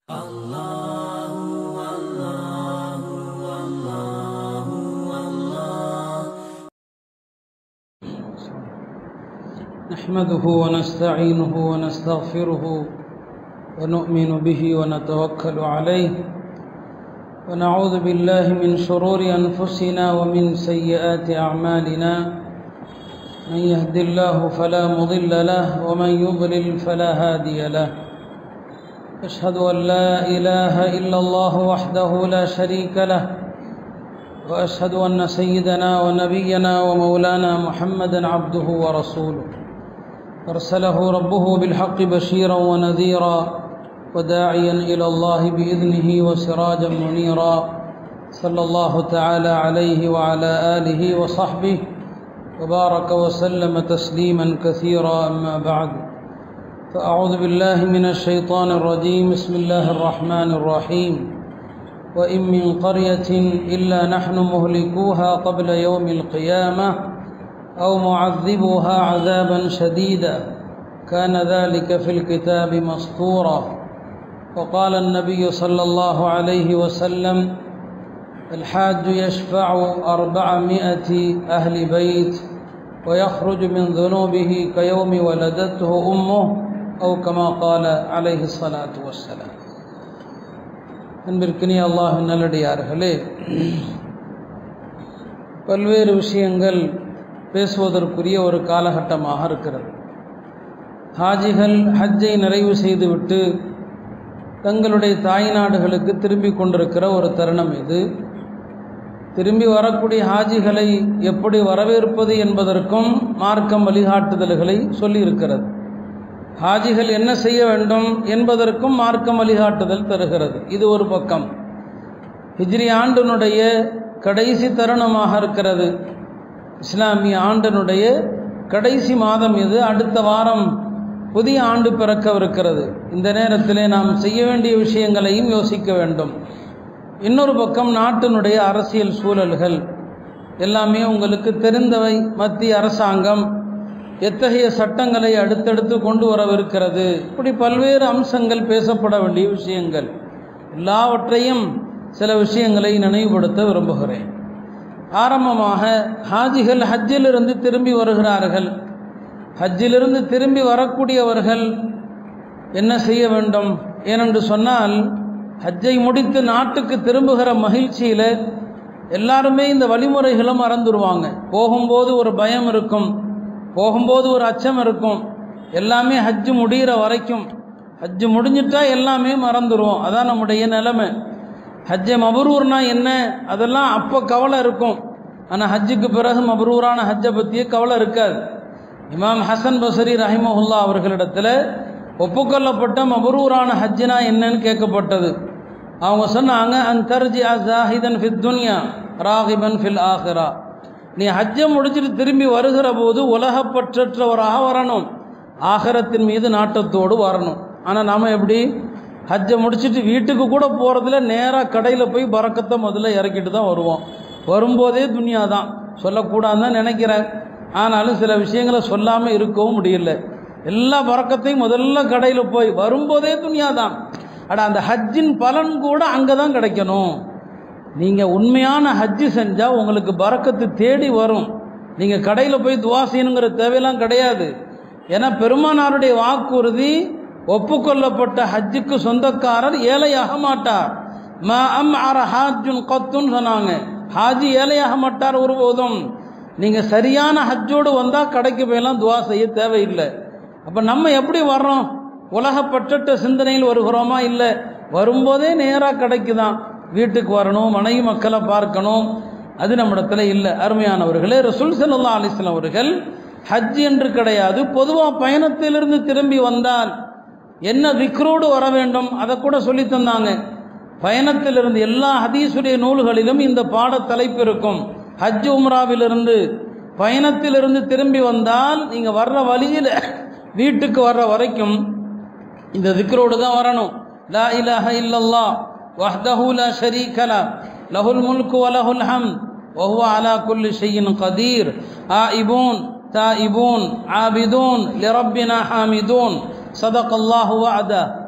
نحمده ونستعينه ونستغفره ونؤمن به ونتوكل عليه ونعوذ بالله من شرور أنفسنا ومن سيئات أعمالنا من يهد الله فلا مضل له ومن يضلل فلا هادي له أشهد أن لا إله إلا الله وحده لا شريك له وأشهد أن سيدنا ونبينا ومولانا محمدا عبده ورسوله أرسله ربه بالحق بشيرا ونذيرا وداعيا إلى الله بإذنه وسراجا منيرا صلى الله تعالى عليه وعلى آله وصحبه وبارك وسلم تسليما كثيرا أما بعد فأعوذ بالله من الشيطان الرجيم بسم الله الرحمن الرحيم وإن من قرية إلا نحن مهلكوها قبل يوم القيامة أو معذبوها عذابا شديدا كان ذلك في الكتاب مسطورا وقال النبي صلى الله عليه وسلم الحاج يشفع أربعمائة أهل بيت ويخرج من ذنوبه كيوم ولدته أمه أو كما قال عليه الصلاة والسلام அன்பிற்கினிய அல்லாஹ் நல்லடியார்களே பல்வேறு விஷயங்கள் பேசுவதற்குரிய ஒரு காலகட்டமாக இருக்கிறது ஹாஜிகள் ஹஜ்ஜை நிறைவு செய்துவிட்டு தங்களுடைய தாய் நாடுகளுக்கு திரும்பி கொண்டிருக்கிற ஒரு தருணம் இது திரும்பி வரக்கூடிய ஹாஜிகளை எப்படி வரவேற்பது என்பதற்கும் மார்க்கம் வழிகாட்டுதல்களை சொல்லியிருக்கிறது ஹாஜிகள் என்ன செய்ய வேண்டும் என்பதற்கும் மார்க்கம் வழிகாட்டுதல் தருகிறது இது ஒரு பக்கம் ஹிஜ்ரி ஆண்டினுடைய கடைசி தருணமாக இருக்கிறது இஸ்லாமிய ஆண்டினுடைய கடைசி மாதம் இது அடுத்த வாரம் புதிய ஆண்டு பிறக்கவிருக்கிறது இந்த நேரத்திலே நாம் செய்ய வேண்டிய விஷயங்களையும் யோசிக்க வேண்டும் இன்னொரு பக்கம் நாட்டினுடைய அரசியல் சூழல்கள் எல்லாமே உங்களுக்கு தெரிந்தவை மத்திய அரசாங்கம் எத்தகைய சட்டங்களை அடுத்தடுத்து கொண்டு வரவிருக்கிறது இப்படி பல்வேறு அம்சங்கள் பேசப்பட வேண்டிய விஷயங்கள் எல்லாவற்றையும் சில விஷயங்களை நினைவுபடுத்த விரும்புகிறேன் ஆரம்பமாக ஹாஜிகள் ஹஜ்ஜிலிருந்து திரும்பி வருகிறார்கள் ஹஜ்ஜிலிருந்து திரும்பி வரக்கூடியவர்கள் என்ன செய்ய வேண்டும் ஏனென்று சொன்னால் ஹஜ்ஜை முடித்து நாட்டுக்கு திரும்புகிற மகிழ்ச்சியில் எல்லாருமே இந்த வழிமுறைகளும் மறந்துடுவாங்க போகும்போது ஒரு பயம் இருக்கும் போகும்போது ஒரு அச்சம் இருக்கும் எல்லாமே ஹஜ்ஜு முடிகிற வரைக்கும் ஹஜ்ஜு முடிஞ்சிட்டா எல்லாமே மறந்துடுவோம் அதான் நம்முடைய நிலைமை ஹஜ்ஜை மபரூர்னா என்ன அதெல்லாம் அப்போ கவலை இருக்கும் ஆனால் ஹஜ்ஜுக்கு பிறகு மபரூரான ஹஜ்ஜை பற்றிய கவலை இருக்காது இமாம் ஹசன் பசரி ரஹிமஹுல்லா அவர்களிடத்தில் ஒப்புக்கொள்ளப்பட்ட மபரூரான ஹஜ்ஜினா என்னன்னு கேட்கப்பட்டது அவங்க சொன்னாங்க அந்தர்ஜி அசாஹிதன் ஃபித் துன்யா ராகிபன் ஃபில் ஆஹிரா நீ ஹஜ்ஜை முடிச்சுட்டு திரும்பி வருகிற போது உலகப்பற்றற்றவராக வரணும் ஆகரத்தின் மீது நாட்டத்தோடு வரணும் ஆனால் நாம் எப்படி ஹஜ்ஜை முடிச்சுட்டு வீட்டுக்கு கூட போகிறதுல நேராக கடையில் போய் பறக்கத்தை முதல்ல இறக்கிட்டு தான் வருவோம் வரும்போதே துனியா தான் சொல்லக்கூடாதுன்னு தான் நினைக்கிறேன் ஆனாலும் சில விஷயங்களை சொல்லாமல் இருக்கவும் முடியல எல்லா பறக்கத்தையும் முதல்ல கடையில் போய் வரும்போதே துனியா தான் அட அந்த ஹஜ்ஜின் பலன் கூட அங்கே தான் கிடைக்கணும் நீங்கள் உண்மையான ஹஜ்ஜு செஞ்சால் உங்களுக்கு பறக்கத்து தேடி வரும் நீங்கள் கடையில் போய் துவா செய்யணுங்கிற தேவையெல்லாம் கிடையாது ஏன்னா பெருமானாருடைய வாக்குறுதி ஒப்புக்கொள்ளப்பட்ட ஹஜ்ஜுக்கு சொந்தக்காரர் ஏழையாக மாட்டார் ம அம் அர ஹாஜுன் கத்துன்னு சொன்னாங்க ஹாஜி ஏழையாக மாட்டார் ஒருபோதும் நீங்கள் சரியான ஹஜ்ஜோடு வந்தால் கடைக்கு போயெல்லாம் துவா செய்ய தேவையில்லை அப்போ நம்ம எப்படி வர்றோம் உலகப்பட்ட சிந்தனையில் வருகிறோமா இல்லை வரும்போதே நேராக கடைக்கு தான் வீட்டுக்கு வரணும் மனைவி மக்களை பார்க்கணும் அது நம்மிடத்தில் இல்லை அருமையானவர்களே ரசூல் சல்லா அலிஸ்லாம் அவர்கள் ஹஜ் என்று கிடையாது பொதுவாக பயணத்திலிருந்து திரும்பி வந்தால் என்ன விக்ரோடு வர வேண்டும் அதை கூட சொல்லி தந்தாங்க பயணத்திலிருந்து எல்லா ஹதீசுடைய நூல்களிலும் இந்த பாட தலைப்பு இருக்கும் ஹஜ் உம்ராவிலிருந்து பயணத்திலிருந்து திரும்பி வந்தால் நீங்கள் வர்ற வழியில் வீட்டுக்கு வர்ற வரைக்கும் இந்த திக்ரோடு தான் வரணும் லா இலாஹ இல்லல்லா வஹ்தஹு லா ஷரீக லா லஹுல் முல்கு வ லஹுல் ஹம் وهو على كل شيء قدير آئبون تائبون عابدون لربنا حامدون صدق الله وعده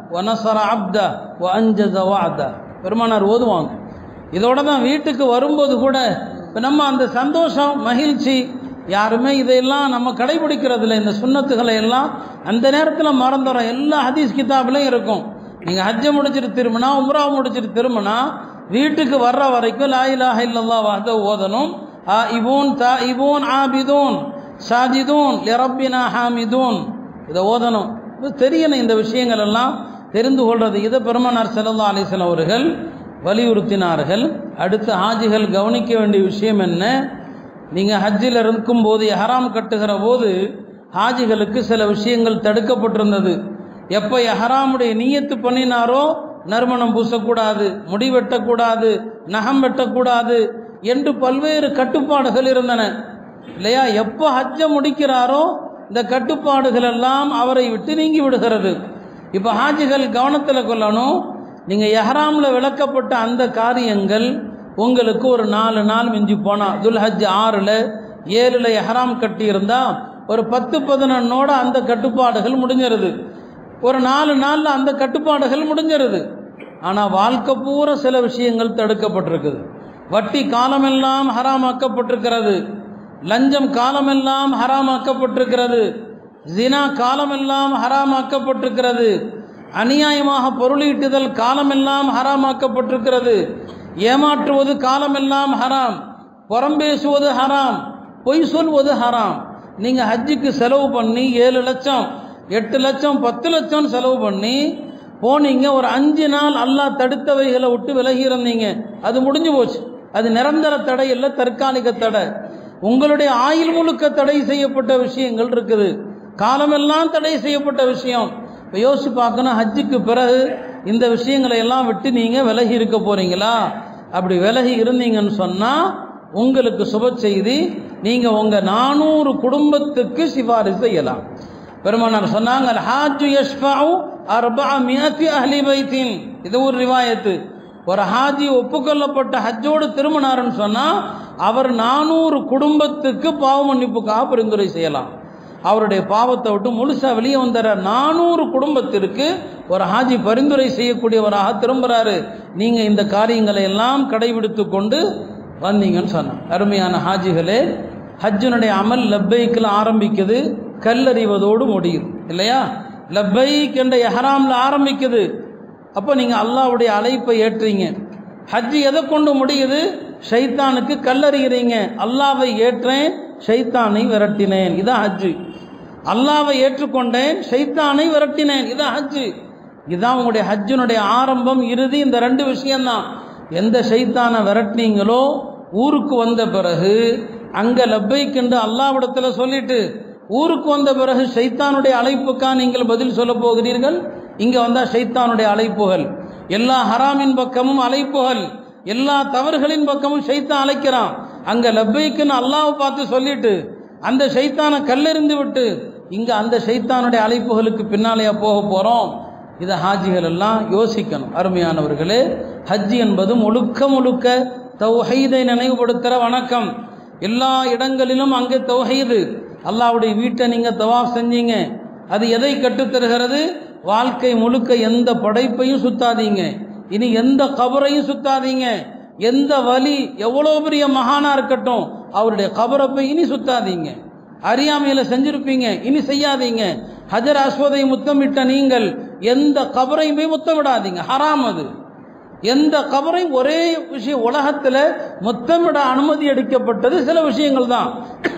வனசர அப்த வ அஞ்சத வாத பெருமானார் ஓதுவாங்க இதோட தான் வீட்டுக்கு வரும்போது கூட இப்போ நம்ம அந்த சந்தோஷம் மகிழ்ச்சி யாருமே இதையெல்லாம் நம்ம கடைபிடிக்கிறதில்ல இந்த சுண்ணத்துகளை எல்லாம் அந்த நேரத்தில் மறந்துடுறோம் எல்லா ஹதீஸ் கிதாபிலையும் இருக்கும் நீங்கள் ஹஜ்ஜை முடிச்சிட்டு திரும்பினா உம்ரா முடிச்சிட்டு திரும்பினா வீட்டுக்கு வர்ற வரைக்கும் லா இலாஹ இல்லல்லா வாத ஓதணும் ஆ இபூன் தா இபூன் ஆபிதூன் சாஜிதூன் லிரப்பினா ஹாமிதூன் இதை ஓதணும் இது தெரியணும் இந்த விஷயங்கள் எல்லாம் தெரிந்து கொள்வது இதை பெருமனார் செல்லல்லா அலிஸ்லாம் அவர்கள் வலியுறுத்தினார்கள் அடுத்து ஹாஜிகள் கவனிக்க வேண்டிய விஷயம் என்ன நீங்கள் ஹஜ்ஜில் இருக்கும்போது எஹராம் கட்டுகிற போது ஹாஜிகளுக்கு சில விஷயங்கள் தடுக்கப்பட்டிருந்தது எப்போ எஹராமுடைய நீயத்து பண்ணினாரோ நறுமணம் பூசக்கூடாது முடி வெட்டக்கூடாது நகம் வெட்டக்கூடாது என்று பல்வேறு கட்டுப்பாடுகள் இருந்தன இல்லையா எப்போ ஹஜ்ஜை முடிக்கிறாரோ இந்த கட்டுப்பாடுகள் எல்லாம் அவரை விட்டு நீங்கி விடுகிறது இப்போ ஹாஜிகள் கவனத்தில் கொள்ளணும் நீங்கள் எஹராமில் விளக்கப்பட்ட அந்த காரியங்கள் உங்களுக்கு ஒரு நாலு நாள் மிஞ்சி போனால் துல்ஹஜ் ஆறில் ஏழில் எஹராம் கட்டியிருந்தா ஒரு பத்து பதினொன்னோட அந்த கட்டுப்பாடுகள் முடிஞ்சிருது ஒரு நாலு நாளில் அந்த கட்டுப்பாடுகள் முடிஞ்சிருது ஆனால் வாழ்க்கை பூரா சில விஷயங்கள் தடுக்கப்பட்டிருக்குது வட்டி காலமெல்லாம் ஹராமாக்கப்பட்டிருக்கிறது லஞ்சம் காலமெல்லாம் ஹராமாக்கப்பட்டிருக்கிறது ஜினா காலமெல்லாம் ஹராமாக்கப்பட்டிருக்கிறது அநியாயமாக பொருளீட்டுதல் காலமெல்லாம் ஹராமாக்கப்பட்டிருக்கிறது ஏமாற்றுவது காலமெல்லாம் ஹராம் புறம் பேசுவது ஹராம் பொய் சொல்வது ஹராம் நீங்கள் ஹஜ்ஜுக்கு செலவு பண்ணி ஏழு லட்சம் எட்டு லட்சம் பத்து லட்சம் செலவு பண்ணி போனீங்க ஒரு அஞ்சு நாள் அல்லாஹ் தடுத்தவைகளை விட்டு விலகி இருந்தீங்க அது முடிஞ்சு போச்சு அது நிரந்தர தடை இல்லை தற்காலிக தடை உங்களுடைய ஆயுள் முழுக்க தடை செய்யப்பட்ட விஷயங்கள் இருக்குது காலமெல்லாம் தடை செய்யப்பட்ட விஷயம் இப்போ யோசிச்சு பார்க்கணும் ஹஜ்ஜுக்கு பிறகு இந்த விஷயங்களை எல்லாம் விட்டு நீங்கள் விலகி இருக்க போறீங்களா அப்படி விலகி இருந்தீங்கன்னு சொன்னால் உங்களுக்கு சுப செய்தி நீங்கள் உங்கள் நானூறு குடும்பத்துக்கு சிபாரிசு செய்யலாம் பெருமானார் சொன்னாங்க ஹாஜு யஷ்ஃபாவு அர்பா மியத்தி அஹ்லி பைத்தின் இது ஒரு ரிவாயத்து ஒரு ஹாஜி ஒப்புக்கொள்ளப்பட்ட ஹஜ்ஜோடு திரும்பினாருன்னு சொன்னால் அவர் நானூறு குடும்பத்துக்கு பாவ மன்னிப்புக்காக பரிந்துரை செய்யலாம் அவருடைய பாவத்தை விட்டு முழுசா வெளியே வந்துற நானூறு குடும்பத்திற்கு ஒரு ஹாஜி பரிந்துரை செய்யக்கூடியவராக திரும்புறாரு நீங்க இந்த காரியங்களை எல்லாம் கடைபிடித்து கொண்டு வந்தீங்கன்னு சொன்னான் அருமையான ஹாஜிகளே ஹஜ்ஜினுடைய அமல் லப்பைக்கில் ஆரம்பிக்குது கல்லறிவதோடு முடியுது இல்லையா லப்பைக் என்ற எஹராமில் ஆரம்பிக்குது அப்போ நீங்கள் அல்லாவுடைய அழைப்பை ஏற்றீங்க ஹஜ்ஜு எதை கொண்டு முடியுது ஷைத்தானுக்கு கல்லறிகிறீங்க அல்லாவை ஏற்றேன் ஷைத்தானை விரட்டினேன் இதான் ஹஜ்ஜு அல்லாவை ஏற்றுக்கொண்டேன் ஷைத்தானை விரட்டினேன் இதான் ஹஜ்ஜு இதான் உங்களுடைய ஹஜ்ஜினுடைய ஆரம்பம் இறுதி இந்த ரெண்டு விஷயம்தான் எந்த ஷைத்தானை விரட்டினீங்களோ ஊருக்கு வந்த பிறகு அங்கே லப்பைக்கென்று அல்லாவிடத்தில் சொல்லிட்டு ஊருக்கு வந்த பிறகு ஷைத்தானுடைய அழைப்புக்கா நீங்கள் பதில் சொல்ல போகிறீர்கள் இங்கே வந்தால் ஷைத்தானுடைய அழைப்புகள் எல்லா ஹராமின் பக்கமும் அழைப்புகள் எல்லா தவறுகளின் பக்கமும் ஷைத்தான் அழைக்கிறான் அங்கே லப்பைக்குன்னு அல்லாவை பார்த்து சொல்லிட்டு அந்த ஷைத்தானை கல்லெறிந்து விட்டு இங்கே அந்த ஷைத்தானுடைய அழைப்புகளுக்கு பின்னாலேயா போக போகிறோம் இதை ஹாஜிகள் எல்லாம் யோசிக்கணும் அருமையானவர்களே ஹஜ்ஜி என்பது முழுக்க முழுக்க தௌஹீதை நினைவுபடுத்துகிற வணக்கம் எல்லா இடங்களிலும் அங்கே தௌஹீது அல்லாவுடைய வீட்டை நீங்கள் தவாஃப் செஞ்சீங்க அது எதை கற்றுத்தருகிறது வாழ்க்கை முழுக்க எந்த படைப்பையும் சுத்தாதீங்க இனி எந்த கபரையும் சுத்தாதீங்க எந்த வலி எவ்வளோ பெரிய மகானா இருக்கட்டும் அவருடைய கபரை போய் இனி சுத்தாதீங்க அறியாமையில செஞ்சிருப்பீங்க இனி செய்யாதீங்க ஹஜர் அஸ்வதை முத்தமிட்ட நீங்கள் எந்த கபரையும் போய் முத்தமிடாதீங்க ஹராம் அது எந்த கபரை ஒரே விஷயம் உலகத்தில் முத்தமிட அனுமதி அளிக்கப்பட்டது சில விஷயங்கள் தான்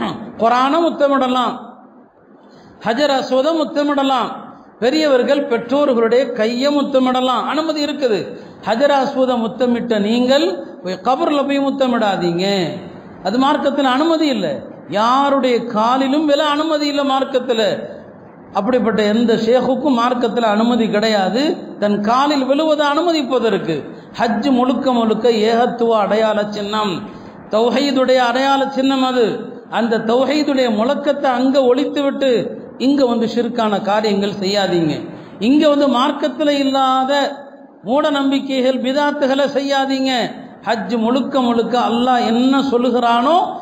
குரான முத்தமிடலாம் ஹஜர் அஸ்வதம் முத்தமிடலாம் பெரியவர்கள் பெற்றோர்களுடைய கையை முத்தமிடலாம் அனுமதி இருக்குது ஹஜர் அஸ்வத முத்தமிட்ட நீங்கள் கபரில் போய் முத்தமிடாதீங்க அது மார்க்கத்தில் அனுமதி இல்லை யாருடைய காலிலும் வில அனுமதி இல்லை மார்க்கத்தில் அப்படிப்பட்ட எந்த ஷேகுக்கும் மார்க்கத்தில் அனுமதி கிடையாது தன் காலில் விழுவதை அனுமதிப்பதற்கு ஹஜ் முழுக்க முழுக்க ஏகத்துவ அடையாள சின்னம் தௌஹீதுடைய அடையாள சின்னம் அது அந்த தௌஹீதுடைய முழக்கத்தை அங்கே ஒழித்து விட்டு இங்கே வந்து ஷிர்கான காரியங்கள் செய்யாதீங்க இங்கே வந்து மார்க்கத்தில் இல்லாத மூட நம்பிக்கைகள் பிதாத்துகளை செய்யாதீங்க ஹஜ் முழுக்க முழுக்க அல்லாஹ் என்ன சொல்லுகிறானோ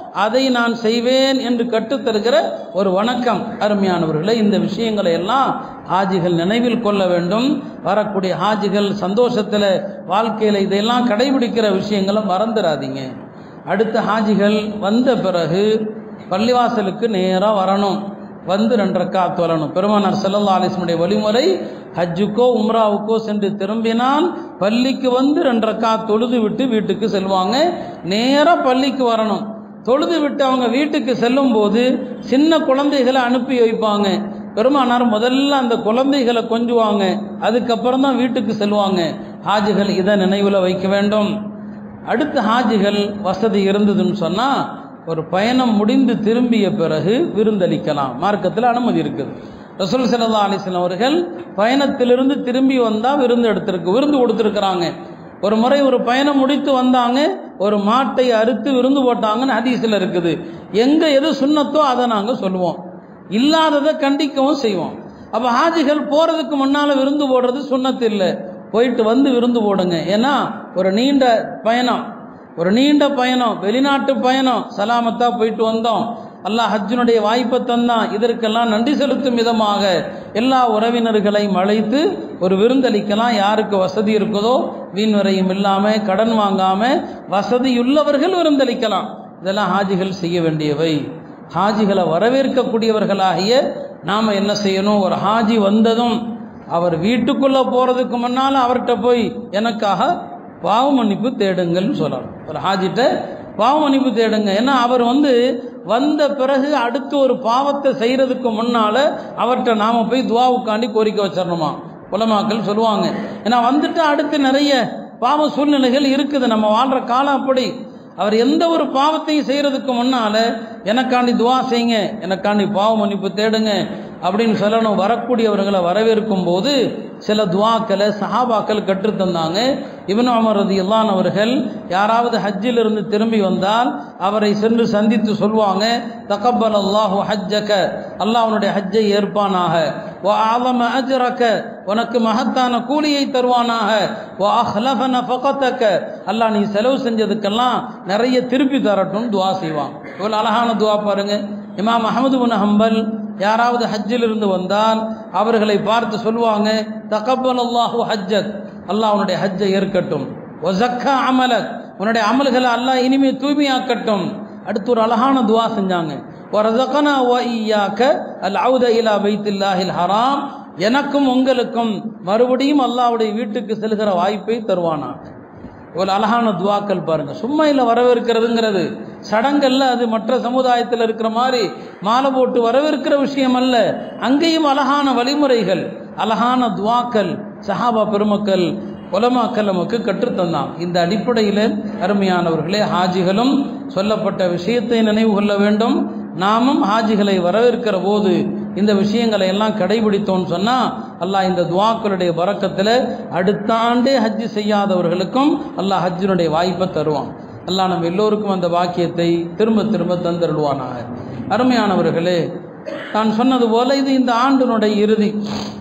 அதை நான் செய்வேன் என்று கற்றுத்தருகிற ஒரு வணக்கம் அருமையானவர்களே இந்த விஷயங்களை எல்லாம் ஹாஜிகள் நினைவில் கொள்ள வேண்டும் வரக்கூடிய ஹாஜிகள் சந்தோஷத்தில் வாழ்க்கையில் இதெல்லாம் கடைபிடிக்கிற விஷயங்களை மறந்துடாதீங்க அடுத்த ஹாஜிகள் வந்த பிறகு பள்ளிவாசலுக்கு நேராக வரணும் வந்து ரெண்டு ரக்காத் வரணும் பெருமானார் செல்லல்லா அலிஸ்முடைய வழிமுறை ஹஜ்ஜுக்கோ உம்ராவுக்கோ சென்று திரும்பினால் பள்ளிக்கு வந்து ரெண்டு ரக்காத் தொழுது விட்டு வீட்டுக்கு செல்வாங்க நேராக பள்ளிக்கு வரணும் தொழுது விட்டு அவங்க வீட்டுக்கு செல்லும் போது சின்ன குழந்தைகளை அனுப்பி வைப்பாங்க பெருமானார் முதல்ல அந்த குழந்தைகளை கொஞ்சுவாங்க அதுக்கப்புறம் தான் வீட்டுக்கு செல்வாங்க ஹாஜிகள் இதை நினைவில் வைக்க வேண்டும் அடுத்த ஹாஜிகள் வசதி இருந்ததுன்னு சொன்னால் ஒரு பயணம் முடிந்து திரும்பிய பிறகு விருந்தளிக்கலாம் மார்க்கத்தில் அனுமதி இருக்குது ரசூல் சல்லா அலிஸ்லாம் அவர்கள் பயணத்திலிருந்து திரும்பி வந்தால் விருந்து எடுத்திருக்கு விருந்து கொடுத்துருக்குறாங்க ஒரு முறை ஒரு பயணம் முடித்து வந்தாங்க ஒரு மாட்டை அறுத்து விருந்து போட்டாங்கன்னு ஹதீஸில் இருக்குது எங்கே எது சுண்ணத்தோ அதை நாங்கள் சொல்லுவோம் இல்லாததை கண்டிக்கவும் செய்வோம் அப்போ ஹாஜிகள் போகிறதுக்கு முன்னால் விருந்து போடுறது சுண்ணத்து இல்லை போயிட்டு வந்து விருந்து போடுங்க ஏன்னா ஒரு நீண்ட பயணம் ஒரு நீண்ட பயணம் வெளிநாட்டு பயணம் சலாமத்தாக போயிட்டு வந்தோம் அல்லாஹ் ஹஜ்ஜினுடைய வாய்ப்பை தந்தான் இதற்கெல்லாம் நன்றி செலுத்தும் விதமாக எல்லா உறவினர்களையும் அழைத்து ஒரு விருந்தளிக்கலாம் யாருக்கு வசதி இருக்குதோ வீண் வரையும் இல்லாமல் கடன் வாங்காமல் வசதியுள்ளவர்கள் விருந்தளிக்கலாம் இதெல்லாம் ஹாஜிகள் செய்ய வேண்டியவை ஹாஜிகளை வரவேற்கக்கூடியவர்களாகிய நாம் என்ன செய்யணும் ஒரு ஹாஜி வந்ததும் அவர் வீட்டுக்குள்ளே போகிறதுக்கு முன்னால் அவர்கிட்ட போய் எனக்காக பாவ மன்னிப்பு தேடுங்கள்னு சொல்லணும் ஒரு ஹாஜிட்ட பாவ மன்னிப்பு தேடுங்க ஏன்னா அவர் வந்து வந்த பிறகு அடுத்து ஒரு பாவத்தை செய்கிறதுக்கு முன்னால் அவர்கிட்ட நாம் போய் துவாவுக்காண்டி கோரிக்கை வச்சிடணுமா உலமாக்கள் சொல்லுவாங்க ஏன்னா வந்துட்டு அடுத்து நிறைய பாவ சூழ்நிலைகள் இருக்குது நம்ம வாழ்கிற காலம் அப்படி அவர் எந்த ஒரு பாவத்தையும் செய்கிறதுக்கு முன்னால் எனக்காண்டி துவா செய்யுங்க எனக்காண்டி பாவ மன்னிப்பு தேடுங்க அப்படின்னு சொல்லணும் வரக்கூடியவர்களை வரவேற்கும் போது சில துவாக்களை சஹாபாக்கள் கற்றுத்தந்தாங்க இவன் அமர் ரதி இல்லான் அவர்கள் யாராவது ஹஜ்ஜில் இருந்து திரும்பி வந்தால் அவரை சென்று சந்தித்து சொல்லுவாங்க தகப்பல் அல்லாஹு ஹஜ்ஜக அல்லாஹ் அவனுடைய ஹஜ்ஜை ஏற்பானாக வ ஆலம அஜ்ரக உனக்கு மகத்தான கூலியை தருவானாக வ அஹ்லஃபன ஃபகத்தக அல்லாஹ் நீ செலவு செஞ்சதுக்கெல்லாம் நிறைய திருப்பி தரட்டும் துவா செய்வான் இவ்வளோ அழகான துவா பாருங்க இமாம் அஹமது பின் ஹம்பல் யாராவது ஹஜ்ஜில் இருந்து வந்தால் அவர்களை பார்த்து சொல்லுவாங்க தகப்பல் அல்லாஹு ஹஜ்ஜத் அல்லாஹ் உன்னுடைய ஹஜ்ஜை ஏற்கட்டும் ஒசக்கா அமலக் உன்னுடைய அமல்களை அல்லாஹ் இனிமே தூய்மையாக்கட்டும் அடுத்து ஒரு அழகான துவா செஞ்சாங்க வரதகனா வ ஈயாக்க அல் அவுத இலா பைத்தில்லாஹில் ஹராம் எனக்கும் உங்களுக்கும் மறுபடியும் அல்லாஹ்வுடைய வீட்டுக்கு செல்கிற வாய்ப்பை தருவானாக இவ்வளோ அழகான துவாக்கள் பாருங்க சும்மா இல்லை வரவேற்கிறதுங்கிறது சடங்கல்ல அது மற்ற சமுதாயத்தில் இருக்கிற மாதிரி மாலை போட்டு வரவேற்கிற விஷயம் அல்ல அங்கேயும் அழகான வழிமுறைகள் அழகான துவாக்கள் சஹாபா பெருமக்கள் உலமாக்கள் நமக்கு கற்றுத்தந்தான் இந்த அடிப்படையில் அருமையானவர்களே ஹாஜிகளும் சொல்லப்பட்ட விஷயத்தை நினைவு கொள்ள வேண்டும் நாமும் ஹாஜிகளை வரவேற்கிற போது இந்த விஷயங்களை எல்லாம் கடைபிடித்தோம்னு சொன்னால் அல்லாஹ் இந்த துவாக்களுடைய வரக்கத்தில் அடுத்த ஆண்டே ஹஜ்ஜு செய்யாதவர்களுக்கும் அல்லாஹ் ஹஜ்ஜினுடைய வாய்ப்பை தருவான் அல்லாஹ் நம்ம எல்லோருக்கும் அந்த வாக்கியத்தை திரும்ப திரும்ப தந்தருள்வானாக அருமையானவர்களே நான் சொன்னது போல இது இந்த ஆண்டினுடைய இறுதி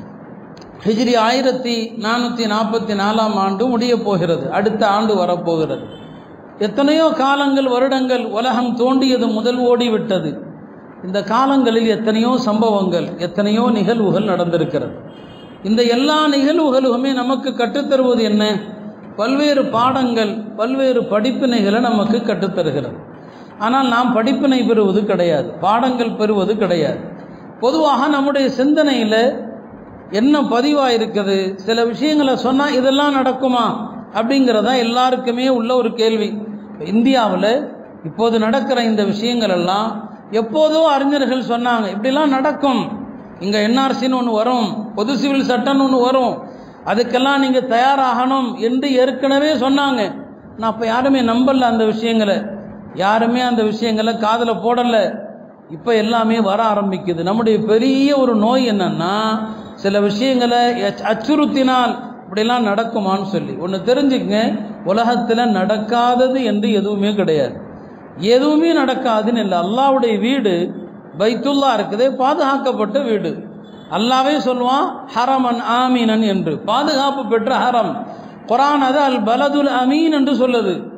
ஹிஜ்ரி ஆயிரத்தி நானூற்றி நாற்பத்தி நாலாம் ஆண்டு முடிய போகிறது அடுத்த ஆண்டு வரப்போகிறது எத்தனையோ காலங்கள் வருடங்கள் உலகம் தோண்டியது முதல் ஓடிவிட்டது இந்த காலங்களில் எத்தனையோ சம்பவங்கள் எத்தனையோ நிகழ்வுகள் நடந்திருக்கிறது இந்த எல்லா நிகழ்வுகளுமே நமக்கு கற்றுத்தருவது என்ன பல்வேறு பாடங்கள் பல்வேறு படிப்பினைகளை நமக்கு கற்றுத்தருகிறது ஆனால் நாம் படிப்பினை பெறுவது கிடையாது பாடங்கள் பெறுவது கிடையாது பொதுவாக நம்முடைய சிந்தனையில் என்ன பதிவாக இருக்குது சில விஷயங்களை சொன்னால் இதெல்லாம் நடக்குமா அப்படிங்கிறதா எல்லாருக்குமே உள்ள ஒரு கேள்வி இந்தியாவில் இப்போது நடக்கிற இந்த விஷயங்கள் எல்லாம் எப்போதோ அறிஞர்கள் சொன்னாங்க இப்படிலாம் நடக்கும் இங்கே என்ஆர்சின்னு ஒன்று வரும் பொது சிவில் சட்டம்னு ஒன்று வரும் அதுக்கெல்லாம் நீங்கள் தயாராகணும் என்று ஏற்கனவே சொன்னாங்க நான் அப்போ யாருமே நம்பல அந்த விஷயங்களை யாருமே அந்த விஷயங்களை காதில் போடலை இப்போ எல்லாமே வர ஆரம்பிக்குது நம்முடைய பெரிய ஒரு நோய் என்னன்னா சில விஷயங்களை எச்- அச்சுறுத்தினால் இப்படிலாம் நடக்குமான்னு சொல்லி ஒன்று தெரிஞ்சுக்கங்க உலகத்தில் நடக்காதது என்று எதுவுமே கிடையாது எதுவுமே நடக்காதுன்னு இல்லை அல்லாவுடைய வீடு பைத்துல்லா இருக்குதே பாதுகாக்கப்பட்ட வீடு அல்லாவே சொல்லுவான் ஹரமன் ஆமீனன் என்று பாதுகாப்பு பெற்ற ஹரம் குரான் அது அல் பலதுல் அமீன் என்று சொல்லுது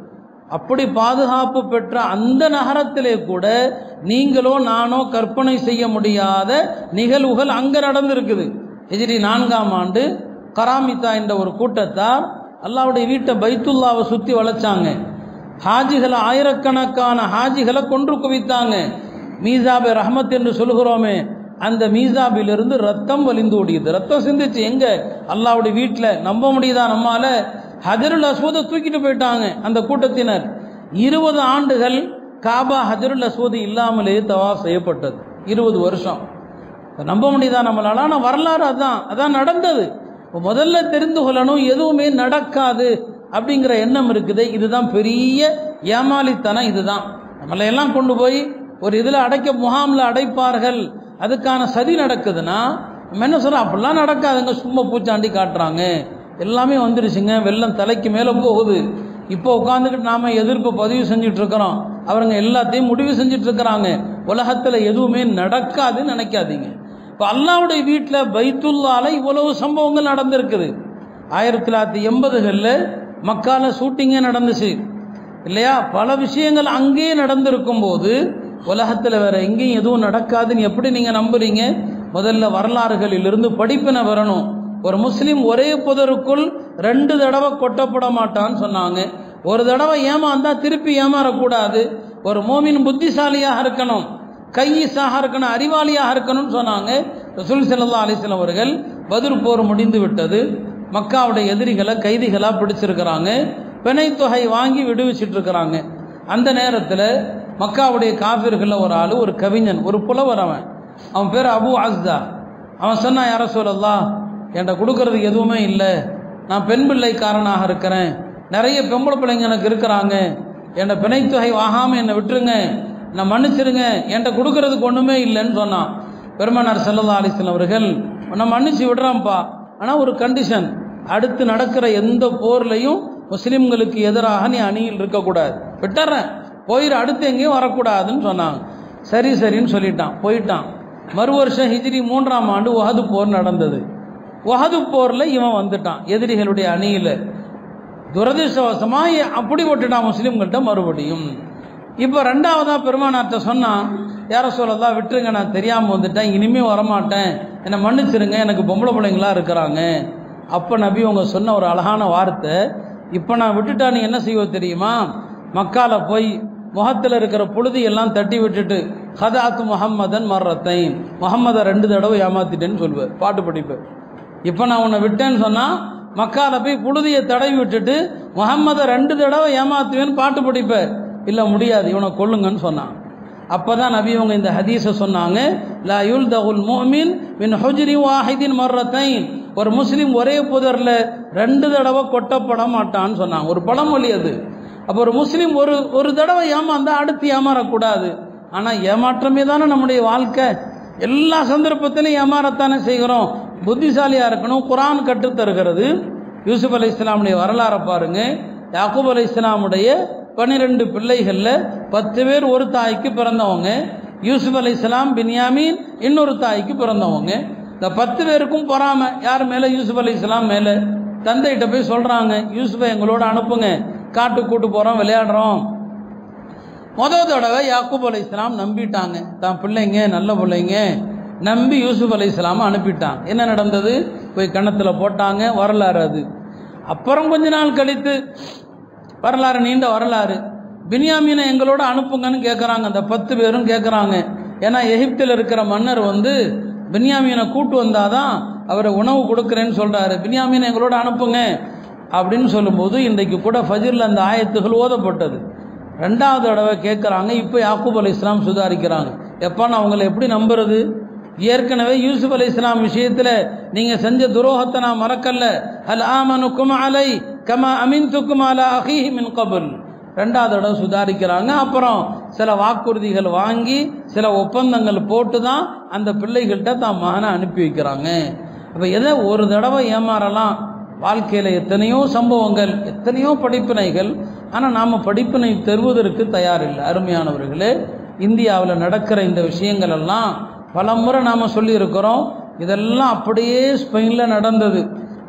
அப்படி பாதுகாப்பு பெற்ற அந்த நகரத்திலே கூட நீங்களோ நானோ கற்பனை செய்ய முடியாத நிகழ்வுகள் அங்கே நடந்திருக்குது எதிரி நான்காம் ஆண்டு கராமித்தா என்ற ஒரு கூட்டத்தார் அல்லாவுடைய வீட்டை பைத்துல்லாவை சுற்றி வளைச்சாங்க ஹாஜிகளை ஆயிரக்கணக்கான ஹாஜிகளை கொன்று குவித்தாங்க மீசாபே ரஹமத் என்று சொல்கிறோமே அந்த மீசாபிலிருந்து ரத்தம் வலிந்து ஓடியது ரத்தம் சிந்திச்சு எங்க அல்லாவுடைய வீட்டில் நம்ப முடியுதா நம்மால ஹஜருல் அஸ்வதை தூக்கிட்டு போயிட்டாங்க அந்த கூட்டத்தினர் இருபது ஆண்டுகள் காபா ஹஜருல் அஸ்வது இல்லாமலே தவா செய்யப்பட்டது இருபது வருஷம் நம்ப முடியுதா நம்மளால ஆனால் வரலாறு அதான் அதான் நடந்தது இப்போ முதல்ல தெரிந்து கொள்ளணும் எதுவுமே நடக்காது அப்படிங்கிற எண்ணம் இருக்குது இதுதான் பெரிய ஏமாளித்தனம் இதுதான் நம்மளை எல்லாம் கொண்டு போய் ஒரு இதில் அடைக்க முகாமில் அடைப்பார்கள் அதுக்கான சதி நடக்குதுன்னா நம்ம என்ன சொல்கிறோம் அப்படிலாம் நடக்காதுங்க சும்மா பூச்சாண்டி காட்டுறாங்க எல்லாமே வந்துருச்சுங்க வெள்ளம் தலைக்கு மேலே போகுது இப்போ உட்காந்துக்கிட்டு நாம எதிர்ப்பு பதிவு செஞ்சுட்டு இருக்கிறோம் அவருங்க எல்லாத்தையும் முடிவு செஞ்சுட்டு இருக்கிறாங்க உலகத்தில் எதுவுமே நடக்காதுன்னு நினைக்காதீங்க இப்போ அல்லாவுடைய வீட்டில் பைத்துல்லால இவ்வளவு சம்பவங்கள் நடந்திருக்குது ஆயிரத்தி தொள்ளாயிரத்தி எண்பதுகளில் மக்கால ஷூட்டிங்கே நடந்துச்சு இல்லையா பல விஷயங்கள் அங்கேயே நடந்திருக்கும் போது உலகத்தில் வேற எங்கேயும் எதுவும் நடக்காதுன்னு எப்படி நீங்கள் நம்புறீங்க முதல்ல வரலாறுகளிலிருந்து படிப்பினை வரணும் ஒரு முஸ்லீம் ஒரே புதருக்குள் ரெண்டு தடவை கொட்டப்பட மாட்டான்னு சொன்னாங்க ஒரு தடவை ஏமாந்தா திருப்பி ஏமாறக்கூடாது ஒரு மோமின் புத்திசாலியாக இருக்கணும் கையிசாக இருக்கணும் அறிவாளியாக இருக்கணும்னு சொன்னாங்க ரசூல் சல்லா அலிஸ்லாம் அவர்கள் பதில் போர் முடிந்து விட்டது மக்காவுடைய எதிரிகளை கைதிகளாக பிடிச்சிருக்கிறாங்க பிணை தொகை வாங்கி விடுவிச்சிட்டு இருக்கிறாங்க அந்த நேரத்தில் மக்காவுடைய காஃபிர்களில் ஒரு ஆள் ஒரு கவிஞன் ஒரு புலவர் அவன் அவன் பேர் அபு அஸ்தா அவன் சொன்னான் யார சொல்லலாம் என்கிட்ட கொடுக்கறதுக்கு எதுவுமே இல்லை நான் பெண் பிள்ளைக்காரனாக இருக்கிறேன் நிறைய பொம்பளை பிள்ளைங்க எனக்கு இருக்கிறாங்க என்னை பிணைத்தொகை வாகாமல் என்னை விட்டுருங்க நான் மன்னிச்சிருங்க என்கிட்ட கொடுக்கறதுக்கு ஒன்றுமே இல்லைன்னு சொன்னான் பெருமனார் செல்லல்லா அலிஸ்லாம் அவர்கள் நான் மன்னிச்சு விடுறான்ப்பா ஆனால் ஒரு கண்டிஷன் அடுத்து நடக்கிற எந்த போர்லையும் முஸ்லீம்களுக்கு எதிராக நீ அணியில் இருக்கக்கூடாது விட்டுறேன் போயிரு அடுத்து எங்கேயும் வரக்கூடாதுன்னு சொன்னாங்க சரி சரின்னு சொல்லிட்டான் போயிட்டான் மறு வருஷம் ஹிஜ்ரி மூன்றாம் ஆண்டு உஹது போர் நடந்தது உஹது போரில் இவன் வந்துட்டான் எதிரிகளுடைய அணியில் துரதிருஷ்டவசமாக அப்படி விட்டுட்டான் முஸ்லீம்கள்ட்ட மறுபடியும் இப்போ ரெண்டாவதாக பெருமானார்ட்ட சொன்னான் யார சொல்லலாம் விட்டுருங்க நான் தெரியாமல் வந்துட்டேன் இனிமேல் வரமாட்டேன் என்னை மன்னிச்சிருங்க எனக்கு பொம்பளை பிள்ளைங்களா இருக்கிறாங்க அப்போ நபி அவங்க சொன்ன ஒரு அழகான வார்த்தை இப்போ நான் விட்டுட்டா நீ என்ன செய்வ தெரியுமா மக்கால போய் முகத்தில் இருக்கிற புழுதி எல்லாம் தட்டி விட்டுட்டு ஹதாத்து முகம்மதன் மர்ரத்தைன் முகம்மதை ரெண்டு தடவை ஏமாத்திட்டேன்னு சொல்லுவேன் பாட்டு படிப்பேன் இப்போ நான் உன்னை விட்டேன்னு சொன்னால் மக்கால போய் புழுதியை தடவி விட்டுட்டு முகம்மதை ரெண்டு தடவை ஏமாத்துவேன்னு பாட்டு படிப்பேன் இல்லை முடியாது இவனை கொல்லுங்கன்னு சொன்னான் அப்போ தான் நபி அவங்க இந்த ஹதீஸை சொன்னாங்க லா யுல் தகுல் மோமின் மின் ஹுஜ்ரி வாஹிதின் மர்ரத்தைன் ஒரு முஸ்லீம் ஒரே புதரில் ரெண்டு தடவை கொட்டப்பட மாட்டான்னு சொன்னாங்க ஒரு பழமொழி அது அப்போ ஒரு முஸ்லீம் ஒரு ஒரு தடவை ஏமாந்தா அடுத்து ஏமாறக்கூடாது ஆனால் ஏமாற்றமே தானே நம்முடைய வாழ்க்கை எல்லா சந்தர்ப்பத்திலையும் ஏமாறத்தானே செய்கிறோம் புத்திசாலியாக இருக்கணும் குரான் கற்றுத்தருகிறது யூசுப் அலி இஸ்லாமுடைய வரலாறை பாருங்க யாக்கூப் அலி இஸ்லாமுடைய பன்னிரெண்டு பிள்ளைகளில் பத்து பேர் ஒரு தாய்க்கு பிறந்தவங்க யூசுப் அலி இஸ்லாம் பின்யாமீன் இன்னொரு தாய்க்கு பிறந்தவங்க இந்த பத்து பேருக்கும் பொறாம யார் மேலே யூசுப் அலி இஸ்லாம் மேலே தந்தைகிட்ட போய் சொல்கிறாங்க யூசுஃபை எங்களோட அனுப்புங்க காட்டு கூட்டு போகிறோம் விளையாடுறோம் முதல் தடவை யாக்கூப் அலி இஸ்லாம் நம்பிட்டாங்க தான் பிள்ளைங்க நல்ல பிள்ளைங்க நம்பி யூசுப் அலி இஸ்லாமை அனுப்பிட்டான் என்ன நடந்தது போய் கணத்தில் போட்டாங்க வரலாறு அது அப்புறம் கொஞ்ச நாள் கழித்து வரலாறு நீண்ட வரலாறு பின்யாமீனை எங்களோட அனுப்புங்கன்னு கேட்குறாங்க அந்த பத்து பேரும் கேட்குறாங்க ஏன்னா எகிப்தில் இருக்கிற மன்னர் வந்து பின்யாமீனை கூட்டு வந்தாதான் அவரை உணவு கொடுக்குறேன்னு சொல்கிறாரு பின்யாமீனை எங்களோட அனுப்புங்க அப்படின்னு சொல்லும்போது இன்றைக்கு கூட ஃபஜிரில் அந்த ஆயத்துகள் ஓதப்பட்டது ரெண்டாவது தடவை கேட்குறாங்க இப்போ யாக்கூப் அலி இஸ்லாம் சுதாரிக்கிறாங்க எப்போ நான் அவங்களை எப்படி நம்புறது ஏற்கனவே யூசுப் அலி இஸ்லாம் விஷயத்தில் நீங்கள் செஞ்ச துரோகத்தை நான் மறக்கல அல் ஆமனுக்கும் அலை கமா அமின் துக்கும் அலா அஹீஹி மின் கபுல் ரெண்டாவது தடவை சுதாரிக்கிறாங்க அப்புறம் சில வாக்குறுதிகள் வாங்கி சில ஒப்பந்தங்கள் போட்டு தான் அந்த பிள்ளைகள்கிட்ட தான் மகனை அனுப்பி வைக்கிறாங்க அப்போ எதை ஒரு தடவை ஏமாறலாம் வாழ்க்கையில் எத்தனையோ சம்பவங்கள் எத்தனையோ படிப்பினைகள் ஆனால் நாம் படிப்பினை தருவதற்கு தயாரில்லை அருமையானவர்களே இந்தியாவில் நடக்கிற இந்த விஷயங்கள் எல்லாம் பல முறை நாம் சொல்லியிருக்கிறோம் இதெல்லாம் அப்படியே ஸ்பெயினில் நடந்தது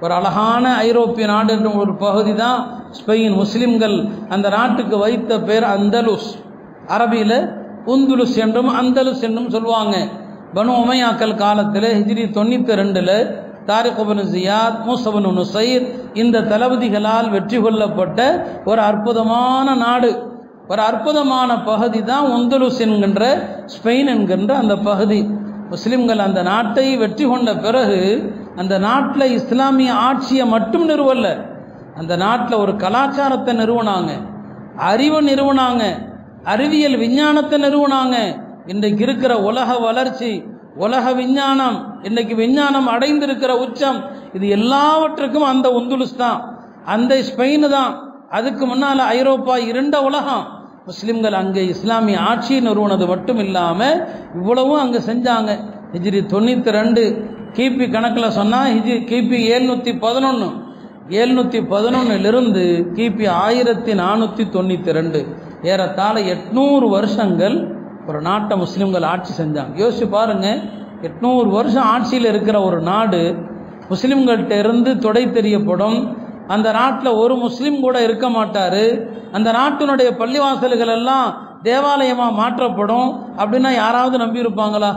ஒரு அழகான ஐரோப்பிய நாடு என்ற ஒரு பகுதி தான் ஸ்பெயின் முஸ்லிம்கள் அந்த நாட்டுக்கு வைத்த பேர் அந்தலுஸ் அரபியில் உந்துலுஸ் என்றும் அந்தலுஸ் என்றும் சொல்லுவாங்க பனு உமையாக்கல் காலத்தில் ஹிஜ்ரி தொண்ணூற்றி ரெண்டில் தாரிகுபனு ஜியாத் மூசபனு நுசைர் இந்த தளபதிகளால் வெற்றி கொள்ளப்பட்ட ஒரு அற்புதமான நாடு ஒரு அற்புதமான பகுதி தான் உந்துலுஸ் என்கின்ற ஸ்பெயின் என்கின்ற அந்த பகுதி முஸ்லிம்கள் அந்த நாட்டை வெற்றி கொண்ட பிறகு அந்த நாட்டில் இஸ்லாமிய ஆட்சியை மட்டும் நிறுவல அந்த நாட்டில் ஒரு கலாச்சாரத்தை நிறுவனாங்க அறிவு நிறுவனாங்க அறிவியல் விஞ்ஞானத்தை நிறுவனாங்க இன்றைக்கு இருக்கிற உலக வளர்ச்சி உலக விஞ்ஞானம் இன்னைக்கு விஞ்ஞானம் அடைந்திருக்கிற உச்சம் இது எல்லாவற்றுக்கும் அந்த உந்துலுஸ் தான் அந்த ஸ்பெயின் தான் அதுக்கு முன்னால் ஐரோப்பா இருண்ட உலகம் முஸ்லிம்கள் அங்கே இஸ்லாமிய ஆட்சி நிறுவனது மட்டும் இல்லாமல் இவ்வளவும் அங்கே செஞ்சாங்க ஹிஜ்ரி தொண்ணூற்றி ரெண்டு கிபி கணக்கில் சொன்னால் ஹிஜி கிபி ஏழ்நூற்றி பதினொன்று ஏழ்நூற்றி பதினொன்னுலிருந்து கிபி ஆயிரத்தி நானூற்றி தொண்ணூற்றி ரெண்டு ஏறத்தாழ எட்நூறு வருஷங்கள் ஒரு நாட்டை முஸ்லிம்கள் ஆட்சி செஞ்சாங்க யோசிச்சு பாருங்க எட்நூறு வருஷம் ஆட்சியில் இருக்கிற ஒரு நாடு முஸ்லிம்கள்கிட்ட இருந்து தொடை தெரியப்படும் அந்த நாட்டில் ஒரு முஸ்லீம் கூட இருக்க மாட்டார் அந்த நாட்டினுடைய பள்ளிவாசல்கள் எல்லாம் தேவாலயமாக மாற்றப்படும் அப்படின்னா யாராவது நம்பியிருப்பாங்களா